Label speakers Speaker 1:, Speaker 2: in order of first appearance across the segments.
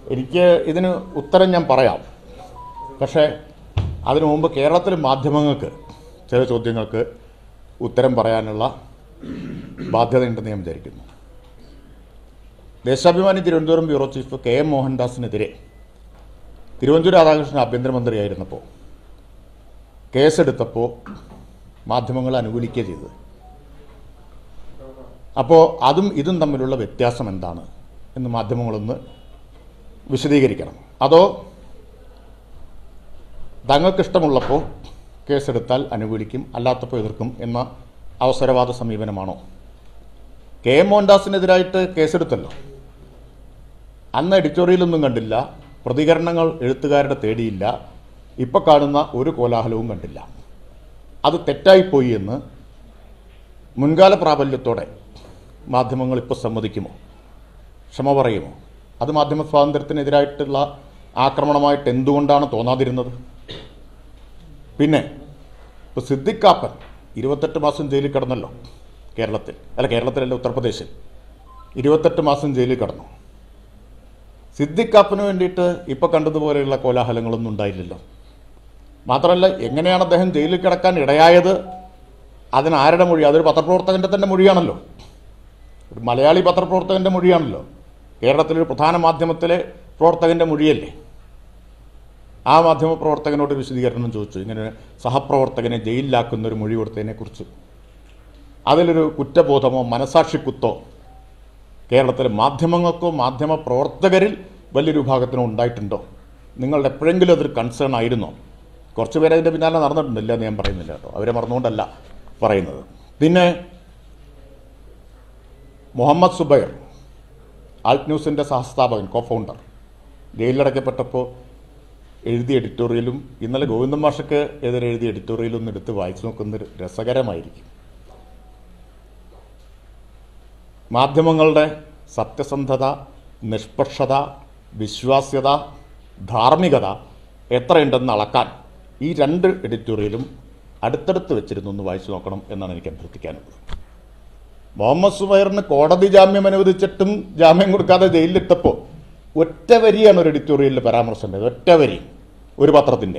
Speaker 1: എനിക്ക് ഇതിന് ഉത്തരം ഞാൻ പറയാം പക്ഷേ അതിനു മുമ്പ് കേരളത്തിലെ മാധ്യമങ്ങൾക്ക് ചില ചോദ്യങ്ങൾക്ക് ഉത്തരം പറയാനുള്ള ബാധ്യതയുണ്ടെന്ന് ഞാൻ വിചാരിക്കുന്നു Deshabhimani Thiruvananthapuram bureau chief K M മോഹൻദാസിനെതിരെ തിരുവനന്തപുരം രാധാകൃഷ്ണൻ ആഭ്യന്തരമന്ത്രിയായിരുന്നപ്പോൾ കേസെടുത്തപ്പോൾ മാധ്യമങ്ങൾ അനുകൂലിക്കുക ചെയ്തത് അപ്പോൾ അതും ഇതും തമ്മിലുള്ള വ്യത്യാസം എന്താണ് എന്ന് മാധ്യമങ്ങളൊന്ന് വിശദീകരിക്കണം അതോ തങ്ങൾക്കിഷ്ടമുള്ളപ്പോൾ കേസെടുത്താൽ അനുകൂലിക്കും അല്ലാത്തപ്പോൾ എതിർക്കും എന്ന അവസരവാദ സമീപനമാണോ കെ എം മോഹൻദാസിനെതിരായിട്ട് കേസെടുത്തല്ലോ അന്ന് എഡിറ്റോറിയലൊന്നും കണ്ടില്ല പ്രതികരണങ്ങൾ എഴുത്തുകാരുടെ തേടിയില്ല ഇപ്പം കാണുന്ന ഒരു കോലാഹലവും കണ്ടില്ല അത് തെറ്റായിപ്പോയി എന്ന് മുൻകാല പ്രാബല്യത്തോടെ മാധ്യമങ്ങൾ ഇപ്പോൾ സമ്മതിക്കുമോ ക്ഷമ പറയുമോ അത് മാധ്യമ സ്വാതന്ത്ര്യത്തിനെതിരായിട്ടുള്ള ആക്രമണമായിട്ട് എന്തുകൊണ്ടാണ് തോന്നാതിരുന്നത് പിന്നെ ഇപ്പോൾ സിദ്ദിഖാപ്പൻ ഇരുപത്തെട്ട് മാസം ജയിലിൽ കിടന്നല്ലോ കേരളത്തിൽ അല്ല കേരളത്തിലല്ല ഉത്തർപ്രദേശിൽ ഇരുപത്തെട്ട് മാസം ജയിലിൽ കിടന്നു സിദ്ദിഖാപ്പന് വേണ്ടിയിട്ട് ഇപ്പോൾ കണ്ടതുപോലെയുള്ള കോലാഹലങ്ങളൊന്നും ഉണ്ടായില്ലല്ലോ മാത്രമല്ല എങ്ങനെയാണ് അദ്ദേഹം ജയിലിൽ കിടക്കാൻ ഇടയായത് അതിന് ആരുടെ മൊഴി അതൊരു പത്രപ്രവർത്തകൻ്റെ തന്നെ മൊഴിയാണല്ലോ ഒരു മലയാളി പത്രപ്രവർത്തകൻ്റെ മൊഴിയാണല്ലോ കേരളത്തിലൊരു പ്രധാന മാധ്യമത്തിലെ പ്രവർത്തകൻ്റെ മൊഴിയല്ലേ ആ മാധ്യമ പ്രവർത്തകനോട് ഒരു വിശദീകരണം ചോദിച്ചു ഇങ്ങനെ സഹപ്രവർത്തകനെ ജയിലിലാക്കുന്ന ഒരു മൊഴി കൊടുത്തതിനെക്കുറിച്ച് അതിലൊരു കുറ്റബോധമോ മനസാക്ഷിക്കുത്തോ കേരളത്തിലെ മാധ്യമങ്ങൾക്കോ മാധ്യമ പ്രവർത്തകരിൽ വലിയൊരു വിഭാഗത്തിനോ ഉണ്ടായിട്ടുണ്ടോ നിങ്ങളുടെ എപ്പോഴെങ്കിലും അതൊരു കൺസേൺ ആയിരുന്നോ കുറച്ച് പേര് അതിൻ്റെ പിന്നാലെ നടന്നിട്ടുണ്ടില്ല എന്ന് ഞാൻ പറയുന്നില്ല കേട്ടോ അവരെ മറന്നുകൊണ്ടല്ല പറയുന്നത് പിന്നെ മുഹമ്മദ് സുബൈർ ആൾട്ട് ന്യൂസിൻ്റെ സഹസ്ഥാപകൻ കോ ഫൗണ്ടർ ജയിലിലടക്കപ്പെട്ടപ്പോൾ എഴുതിയ എഡിറ്റോറിയലും ഇന്നലെ ഗോവിന്ദൻ മാഷക്ക് എതിരെ എഴുതിയ എഡിറ്റോറിയലും ഒന്ന് എടുത്ത് വായിച്ചു നോക്കുന്നത് രസകരമായിരിക്കും മാധ്യമങ്ങളുടെ സത്യസന്ധത നിഷ്പക്ഷത വിശ്വാസ്യത ധാർമ്മികത എത്രയുണ്ടെന്ന് അളക്കാൻ ഈ രണ്ട് എഡിറ്റോറിയലും അടുത്തടുത്ത് വെച്ചിരുന്നു ഒന്ന് വായിച്ചു നോക്കണം എന്നാണ് എനിക്ക് അഭ്യർത്ഥിക്കാനുള്ളത് മുഹമ്മദ് സുബൈറിന് കോടതി ജാമ്യം അനുവദിച്ചിട്ടും ജാമ്യം കൊടുക്കാതെ ജയിലിലിട്ടപ്പോൾ ഒറ്റ വരിയാണ് ഒരു എഡിറ്റോറിയലിൽ പരാമർശം ഉണ്ടായത് ഒറ്റ വരി ഒരു പത്രത്തിൻ്റെ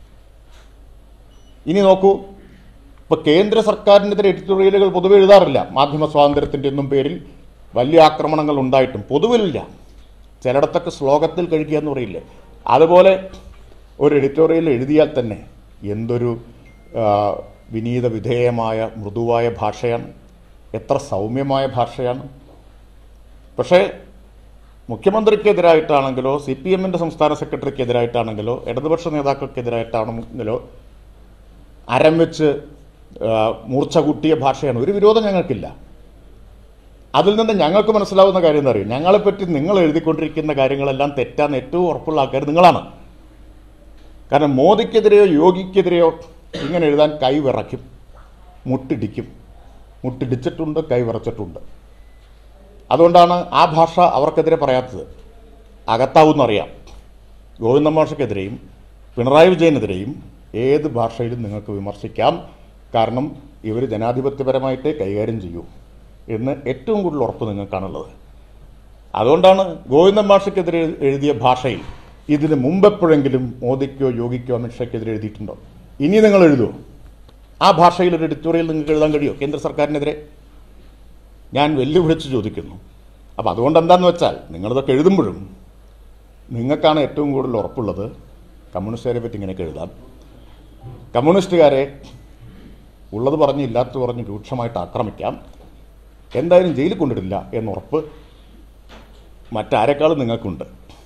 Speaker 1: ഇനി നോക്കൂ ഇപ്പോൾ കേന്ദ്ര സർക്കാരിനെതിരെ എഡിറ്റോറിയലുകൾ പൊതുവെ എഴുതാറില്ല മാധ്യമ സ്വാതന്ത്ര്യത്തിൻ്റെ ഒന്നും പേരിൽ വലിയ ആക്രമണങ്ങൾ ഉണ്ടായിട്ടും പൊതുവിലില്ല ചിലയിടത്തൊക്കെ ശ്ലോകത്തിൽ കഴിക്കുക എന്ന് പറയില്ലേ അതുപോലെ ഒരു എഡിറ്റോറിയൽ എഴുതിയാൽ തന്നെ എന്തൊരു ആ, വിനീത വിധേയമായ മൃദുവായ ഭാഷയാണ് എത്ര സൗമ്യമായ ഭാഷയാണ് പക്ഷേ മുഖ്യമന്ത്രിക്കെതിരായിട്ടാണെങ്കിലോ സി പി എമ്മിൻ്റെ സംസ്ഥാന സെക്രട്ടറിക്കെതിരായിട്ടാണെങ്കിലോ ഇടതുപക്ഷ നേതാക്കൾക്കെതിരായിട്ടാണെങ്കിലോ അരം വെച്ച് ആ, മൂർച്ച കൂട്ടിയ ഭാഷയാണ് ഒരു വിരോധം ഞങ്ങൾക്കില്ല അതിൽ നിന്ന് ഞങ്ങൾക്ക് മനസ്സിലാവുന്ന കാര്യം എന്താ അറിയും ഞങ്ങളെപ്പറ്റി നിങ്ങൾ എഴുതിക്കൊണ്ടിരിക്കുന്ന കാര്യങ്ങളെല്ലാം തെറ്റാന്ന് ഏറ്റവും ഉറപ്പുള്ള ആൾക്കാർ നിങ്ങളാണ് കാരണം മോദിക്കെതിരെയോ യോഗിക്കെതിരെയോ ഇങ്ങനെ എഴുതാൻ കൈ വിറയ്ക്കും മുട്ടിടിക്കും മുട്ടിടിച്ചിട്ടുണ്ട് കൈ വിറച്ചിട്ടുണ്ട് അതുകൊണ്ടാണ് ആ ഭാഷ അവർക്കെതിരെ പറയാത്തത് അകത്താവുന്നറിയാം ഗോവിന്ദ മാഷക്കെതിരെയും പിണറായി വിജയനെതിരെയും ഏത് ഭാഷയിലും നിങ്ങൾക്ക് വിമർശിക്കാം കാരണം ഇവർ ജനാധിപത്യപരമായിട്ടേ കൈകാര്യം ചെയ്യൂ എന്ന് ഏറ്റവും കൂടുതൽ ഉറപ്പ് നിങ്ങൾക്കാണുള്ളത് അതുകൊണ്ടാണ് ഗോവിന്ദൻ മാഷയ്ക്കെതിരെ എഴുതിയ ഭാഷയിൽ ഇതിന് മുമ്പെപ്പോഴെങ്കിലും മോദിക്കോ യോഗിക്കോ അമിത്ഷയ്ക്കെതിരെ എഴുതിയിട്ടുണ്ടോ ഇനി നിങ്ങൾ എഴുതുമോ ആ ഭാഷയിൽ ഒരു എഡിറ്റോറിയൽ നിങ്ങൾക്ക് എഴുതാൻ കഴിയുമോ കേന്ദ്ര സർക്കാരിനെതിരെ ഞാൻ വെല്ലുവിളിച്ച് ചോദിക്കുന്നു അപ്പോൾ അതുകൊണ്ട് എന്താണെന്ന് വെച്ചാൽ നിങ്ങളിതൊക്കെ എഴുതുമ്പോഴും നിങ്ങൾക്കാണ് ഏറ്റവും കൂടുതൽ ഉറപ്പുള്ളത് കമ്മ്യൂണിസ്റ്റുകാരെ പറ്റി ഇങ്ങനെയൊക്കെ എഴുതാം കമ്മ്യൂണിസ്റ്റുകാരെ ഉള്ളത് പറഞ്ഞ് ഇല്ലാത്തത് പറഞ്ഞ് രൂക്ഷമായിട്ട് ആക്രമിക്കാം എന്തായാലും ജയിലിൽ കൊണ്ടിടില്ല എന്ന ഉറപ്പ് മറ്റാരെക്കാളും നിങ്ങൾക്കുണ്ട്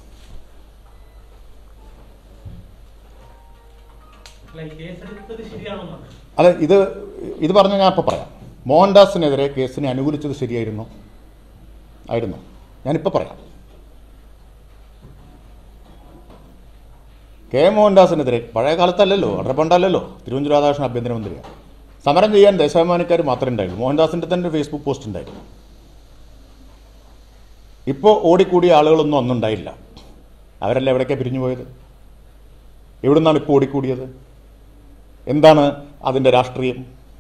Speaker 2: അല്ല, ഈ കേസെടുത്തത് ശരിയാണെന്നാണ്
Speaker 1: അതെ ഇത് ഇത് പറഞ്ഞ ഞാൻ ഇപ്പോൾ പറയാം മോഹൻദാസിനെതിരെ കേസിനെ അനുകൂലിച്ചത് ശരിയായിരുന്നോ ആയിരുന്നോ ഞാനിപ്പോൾ പറയാം കെ എം മോഹൻദാസിനെതിരെ പഴയ കാലത്തല്ലല്ലോ വളരെ പണ്ടല്ലല്ലോ തിരുവനന്തപുരം രാധാകൃഷ്ണൻ ആഭ്യന്തരമന്ത്രിയാണ് സമരം ചെയ്യാൻ ദേശാഭിമാനിക്കാർ മാത്രമേ ഉണ്ടായുള്ളൂ മോഹൻദാസിൻ്റെ തന്നെ ഒരു ഫേസ്ബുക്ക് പോസ്റ്റ് ഉണ്ടായിരുന്നു ഇപ്പോൾ ഓടിക്കൂടിയ ആളുകളൊന്നും അന്നുണ്ടായില്ല അവരെല്ലാം എവിടേക്കാണ് പിരിഞ്ഞു പോയത് എവിടുന്നാണ് ഇപ്പോൾ ഓടിക്കൂടിയത് എന്താണ് അതിൻ്റെ രാഷ്ട്രീയം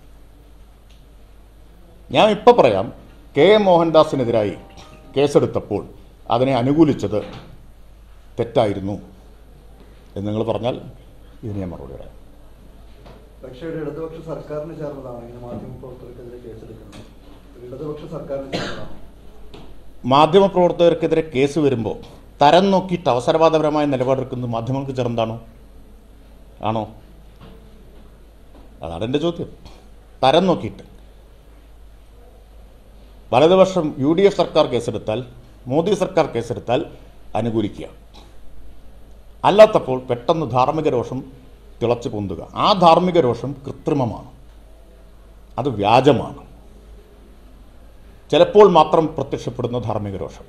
Speaker 1: ഞാൻ ഇപ്പോൾ പറയാം കെ എം മോഹൻദാസിനെതിരായി കേസെടുത്തപ്പോൾ അതിനെ അനുകൂലിച്ചത് തെറ്റായിരുന്നു എന്ന് നിങ്ങൾ പറഞ്ഞാൽ ഇതിന് ഞാൻ മറുപടി പറയാം
Speaker 3: പക്ഷേ ഒരു ഇടതുപക്ഷ സർക്കാരിന് ചേർന്നതാണ് ഇങ്ങനെ മാധ്യമപ്രവർത്തകർക്കെതിരെ കേസെടുക്കുന്നത് ഒരു ഇടതുപക്ഷ സർക്കാരിന് ചേർന്നതാണ്
Speaker 1: മാധ്യമപ്രവർത്തകർക്കെതിരെ കേസ് വരുമ്പോൾ തരം നോക്കിയിട്ട് അവസരവാദപരമായ നിലപാടെടുക്കുന്നത് മാധ്യമങ്ങൾക്ക് ചേർന്നതാണോ ആണോ അതാണ് എൻ്റെ ചോദ്യം തരം നോക്കിയിട്ട് വലതുപക്ഷം യു ഡി എഫ് സർക്കാർ കേസെടുത്താൽ മോദി സർക്കാർ കേസെടുത്താൽ അനുകൂലിക്കുക അല്ലാത്തപ്പോൾ പെട്ടെന്ന് ധാർമ്മിക രോഷം തിളച്ചു പൊന്തുക ആ ധാർമ്മിക രോഷം കൃത്രിമമാണ് അത് വ്യാജമാണ് ചിലപ്പോൾ മാത്രം പ്രത്യക്ഷപ്പെടുന്ന ധാർമ്മിക രോഷം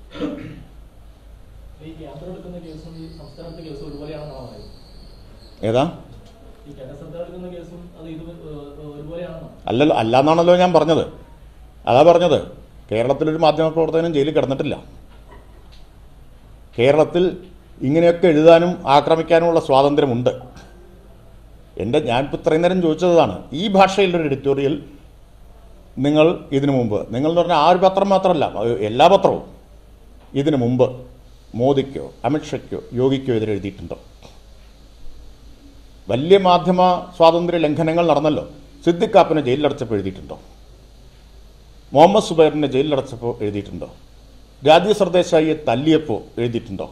Speaker 4: ഈ കേന്ദ്രം എടുക്കുന്ന കേസും ഈ സംസ്ഥാനത്തെ കേസും ഒരുപോലെയാണെന്നാണ് പറയുന്നത്
Speaker 1: ഏതാ
Speaker 4: ഈ കേന്ദ്ര സർക്കാർ എടുക്കുന്ന കേസും അത് ഇത് ഏഹ്, ഒരുപോലെയാണെന്നോ
Speaker 1: അല്ലല്ലോ അല്ലാന്നാണല്ലോ ഞാൻ പറഞ്ഞത് അതാ പറഞ്ഞത് കേരളത്തിലൊരു മാധ്യമപ്രവർത്തകനും ജയിലിൽ കിടന്നിട്ടില്ല കേരളത്തിൽ ഇങ്ങനെയൊക്കെ എഴുതാനും ആക്രമിക്കാനുമുള്ള സ്വാതന്ത്ര്യമുണ്ട് എൻ്റെ ഞാനിപ്പോൾ ഇത്രയും നേരം ചോദിച്ചതാണ് ഈ ഭാഷയിലൊരു എഡിറ്റോറിയൽ നിങ്ങൾ ഇതിനു മുമ്പ് നിങ്ങൾ എന്ന് പറഞ്ഞാൽ ആ ഒരു പത്രം മാത്രമല്ല അത് എല്ലാ പത്രവും ഇതിനു മുമ്പ് മോദിക്കോ അമിത്ഷയ്ക്കോ യോഗിക്കോ എതിരെ എഴുതിയിട്ടുണ്ടോ വലിയ മാധ്യമ സ്വാതന്ത്ര്യ ലംഘനങ്ങൾ നടന്നല്ലോ സിദ്ദിഖാപ്പിനെ ജയിലിലടച്ചപ്പോൾ എഴുതിയിട്ടുണ്ടോ മുഹമ്മദ് സുബൈറിനെ ജയിലിലടച്ചപ്പോൾ എഴുതിയിട്ടുണ്ടോ രാജീവ് സർദേശായിയെ തല്ലിയപ്പോൾ എഴുതിയിട്ടുണ്ടോ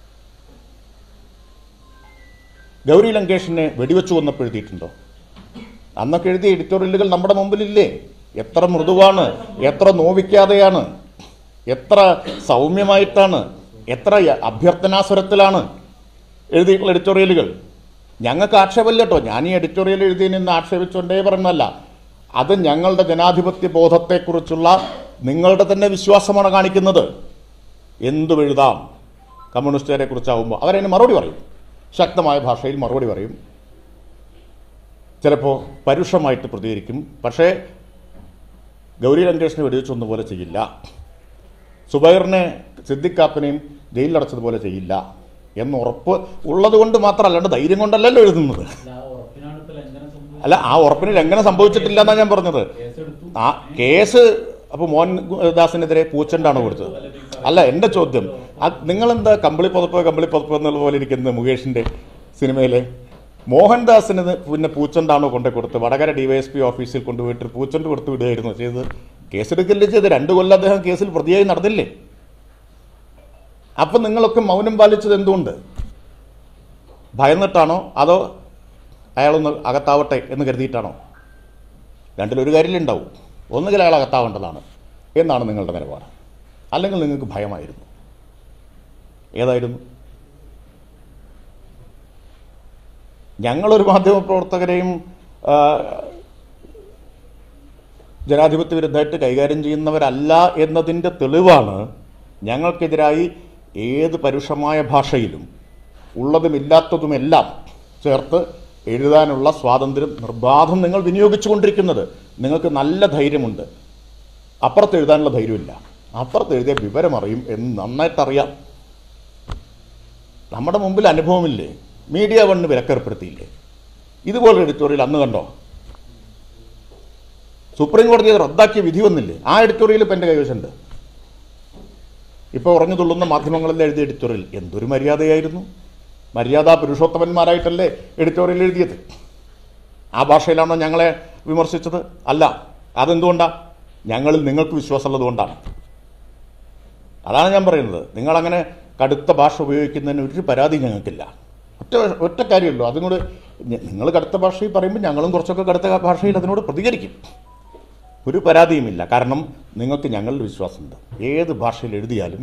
Speaker 1: ഗൗരി ലങ്കേഷിനെ വെടിവെച്ചു കൊന്നപ്പോൾ എഴുതിയിട്ടുണ്ടോ അന്നൊക്കെ എഴുതിയ എഡിറ്റോറിയലുകൾ നമ്മുടെ മുമ്പിലില്ലേ എത്ര മൃദുവാണ് എത്ര നോവിക്കാതെയാണ് എത്ര സൗമ്യമായിട്ടാണ് എത്ര അഭ്യർത്ഥനാസ്വരത്തിലാണ് എഴുതിയിട്ടുള്ള എഡിറ്റോറിയലുകൾ ഞങ്ങൾക്ക് ആക്ഷേപമില്ല കേട്ടോ ഞാൻ ഈ എഡിറ്റോറിയൽ എഴുതിയതിൽ നിന്ന് ആക്ഷേപിച്ചുകൊണ്ടേ പറഞ്ഞല്ല അത് ഞങ്ങളുടെ ജനാധിപത്യ ബോധത്തെക്കുറിച്ചുള്ള നിങ്ങളുടെ തന്നെ വിശ്വാസമാണ് കാണിക്കുന്നത് എന്തും എഴുതാം കമ്മ്യൂണിസ്റ്റുകാരെ കുറിച്ചാവുമ്പോൾ അവരതിന് മറുപടി പറയും ശക്തമായ ഭാഷയിൽ മറുപടി പറയും ചിലപ്പോൾ പരുഷമായിട്ട് പ്രതികരിക്കും പക്ഷേ ഗൗരി ലങ്കേഷിനെ വെടിവെച്ചൊന്നും പോലെ ചെയ്യില്ല സുബൈറിനെ സിദ്ദിഖാപ്പിനെയും ജയിലിലടച്ചതുപോലെ ചെയ്യില്ല എന്ന് ഉറപ്പ് ഉള്ളത് കൊണ്ട് മാത്രം അല്ലാണ്ട് ധൈര്യം കൊണ്ടല്ലല്ലോ എഴുതുന്നത്
Speaker 4: അല്ല ആ ഉറപ്പിനാണ് ഇപ്പൊ ലംഘനം സംഭവിച്ചത്
Speaker 1: അല്ല ആ ഉറപ്പിന് ലംഘനം സംഭവിച്ചിട്ടില്ല എന്നാണ് ഞാൻ പറഞ്ഞത്
Speaker 4: കേസെടുത്തു
Speaker 1: ആ കേസ് അപ്പോൾ മോഹൻദാസിനെതിരെ പൂച്ചണ്ടാണ് കൊടുത്തത് അല്ല എൻ്റെ ചോദ്യം അത് നിങ്ങളെന്താ കമ്പിളി പുതപ്പ് കമ്പിളി പുതപ്പ് എന്നുള്ള പോലെ ഇരിക്കുന്നത് മുകേഷിൻ്റെ സിനിമയിലെ മോഹൻദാസിന് ഇത് പിന്നെ പൂച്ചണ്ടാണോ കൊണ്ടു കൊടുത്ത് വടകര ഡിവൈഎസ്പി ഓഫീസിൽ കൊണ്ടുപോയിട്ട് പൂച്ചണ്ട് കൊടുത്ത് വിടുകയായിരുന്നു ചെയ്തത് കേസെടുക്കല്ലേ ചെയ്ത് രണ്ട് കൊല്ലം അദ്ദേഹം കേസിൽ പ്രതിയായി നടന്നില്ലേ അപ്പം നിങ്ങളൊക്കെ മൗനം പാലിച്ചത് എന്തുകൊണ്ട് ഭയന്നിട്ടാണോ അതോ അയാളൊന്ന് അകത്താവട്ടെ എന്ന് കരുതിയിട്ടാണോ രണ്ടിലൊരു കാര്യത്തിലുണ്ടാവും ഒന്നുകിൽ അയാൾ അകത്താവേണ്ടതാണ് എന്നാണ് നിങ്ങളുടെ നിലപാട് അല്ലെങ്കിൽ നിങ്ങൾക്ക് ഭയമായിരുന്നു ഏതായിരുന്നു ഞങ്ങളൊരു മാധ്യമപ്രവർത്തകരെയും ആ, ജനാധിപത്യ വിരുദ്ധമായിട്ട് കൈകാര്യം ചെയ്യുന്നവരല്ല എന്നതിൻ്റെ തെളിവാണ് ഞങ്ങൾക്കെതിരായി ഏത് പരുഷമായ ഭാഷയിലും ഉള്ളതുമില്ലാത്തതുമെല്ലാം ചേർത്ത് എഴുതാനുള്ള സ്വാതന്ത്ര്യം നിർബാധം നിങ്ങൾ വിനിയോഗിച്ചുകൊണ്ടിരിക്കുന്നത് നിങ്ങൾക്ക് നല്ല ധൈര്യമുണ്ട് അപ്പുറത്ത് എഴുതാനുള്ള ധൈര്യമില്ല അപ്പുറത്ത് എഴുതിയ വിവരം അറിയും എന്ന് നന്നായിട്ടറിയാം നമ്മുടെ മുമ്പിൽ അനുഭവമില്ലേ മീഡിയ വണ്ണ് വിലക്കേർപ്പെടുത്തിയില്ലേ ഇതുപോലെ എഡിറ്റോറിയൽ അന്ന് കണ്ടോ സുപ്രീം കോടതി അത് റദ്ദാക്കിയ വിധി വന്നില്ലേ ആ എഡിറ്റോറിയൽ ഇപ്പം എൻ്റെ കൈവശമുണ്ട് ഇപ്പോൾ ഉറഞ്ഞു തുള്ളുന്ന മാധ്യമങ്ങളിൽ എഴുതിയ എഡിറ്റോറിയൽ എന്തൊരു മര്യാദയായിരുന്നു മര്യാദാ പുരുഷോത്തമന്മാരായിട്ടല്ലേ എഡിറ്റോറിയൽ എഴുതിയത് ആ ഭാഷയിലാണോ ഞങ്ങളെ വിമർശിച്ചത് അല്ല അതെന്തുകൊണ്ടാണ് ഞങ്ങളിൽ നിങ്ങൾക്ക് വിശ്വാസമുള്ളത് കൊണ്ടാണ് അതാണ് ഞാൻ പറയുന്നത് നിങ്ങളങ്ങനെ കടുത്ത ഭാഷ ഉപയോഗിക്കുന്നതിന് ഒരു പരാതി ഞങ്ങൾക്കില്ല ഒറ്റ ഒറ്റ കാര്യമല്ലോ അതിനോട് നിങ്ങൾ കടുത്ത ഭാഷയിൽ പറയുമ്പോൾ ഞങ്ങളും കുറച്ചൊക്കെ കടുത്ത ഭാഷയിൽ അതിനോട് പ്രതികരിക്കും ഒരു പരാതിയുമില്ല കാരണം നിങ്ങൾക്ക് ഞങ്ങളിൽ വിശ്വാസമുണ്ട് ഏത് ഭാഷയിൽ എഴുതിയാലും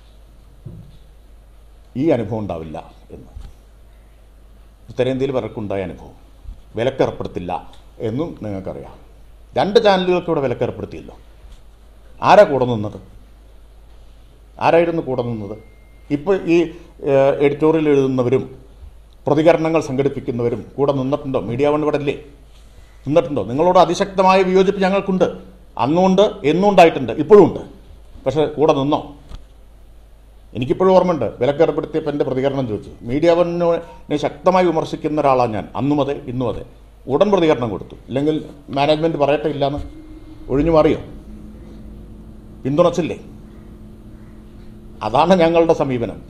Speaker 1: ഈ അനുഭവം ഉണ്ടാവില്ല എന്ന് ഉത്തരേന്ത്യയിൽ പലർക്കുണ്ടായ അനുഭവം വിലക്കേർപ്പെടുത്തില്ല എന്നും നിങ്ങൾക്കറിയാം രണ്ട് ചാനലുകൾക്ക് ഇവിടെ വിലക്കേർപ്പെടുത്തിയല്ലോ ആരാ കൂടെ നിന്നത് ആരായിരുന്നു കൂടെ നിന്നത് ഇപ്പോൾ ഈ ഏഹ്, എഡിറ്റോറിയൽ എഴുതുന്നവരും പ്രതികരണങ്ങൾ സംഘടിപ്പിക്കുന്നവരും കൂടെ നിന്നിട്ടുണ്ടോ മീഡിയ വൺ ഇവിടെ അല്ലേ നിന്നിട്ടുണ്ടോ നിങ്ങളോട് അതിശക്തമായ വിയോജിപ്പ് ഞങ്ങൾക്കുണ്ട് അന്നുണ്ട് എന്നും ഉണ്ടായിട്ടുണ്ട് ഇപ്പോഴും ഉണ്ട് പക്ഷേ കൂടെ നിന്നോ എനിക്കിപ്പോഴും ഓർമ്മയുണ്ട് വിലക്കേർപ്പെടുത്തിയപ്പോൾ എൻ്റെ പ്രതികരണം ചോദിച്ചു മീഡിയ വണ്ണിനെ ശക്തമായി വിമർശിക്കുന്ന ഒരാളാണ് ഞാൻ അന്നും അതെ ഇന്നും അതെ ഉടൻ പ്രതികരണം കൊടുത്തു ഇല്ലെങ്കിൽ മാനേജ്മെൻറ്റ് പറയട്ടെ ഇല്ലാന്ന് ഒഴിഞ്ഞു മാറിയോ പിന്തുണച്ചില്ലേ അതാണ് ഞങ്ങളുടെ സമീപനം